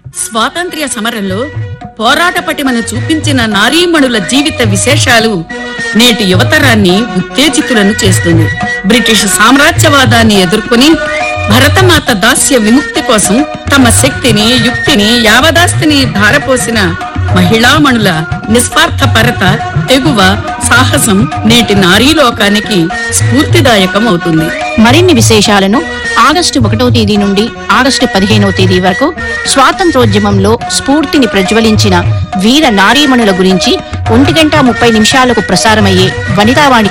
స్వాతంత్ర్య సమరంలో పోరాట పటిమను చూపించిన నారీమణుల జీవిత విశేషాలు నేటి యువతరాన్ని ఉత్తేజితులను చేస్తుంది బ్రిటిష్ సామ్రాజ్యవాదాన్ని ఎదుర్కొని భరతమాత దాస్య విముక్తి కోసం తమ శక్తిని యుక్తిని యావదాస్తిని ధారపోసిన మహిళామణుల నిస్వార్థ పరత తెగువ సాహసం నేటి నారీలోకానికి స్ఫూర్తిదాయకం అవుతుంది మరిన్ని విశేషాలను ఆగస్టు ఒకటో తేదీ నుండి ఆగస్టు పదిహేనవ తేదీ వరకు స్వాతంత్రోద్యమంలో స్ఫూర్తిని ప్రజ్వలించిన వీర నారీమణుల గురించి ఒంటి గంట ముప్పై నిమిషాలకు ప్రసారమయ్యే వనితావాణి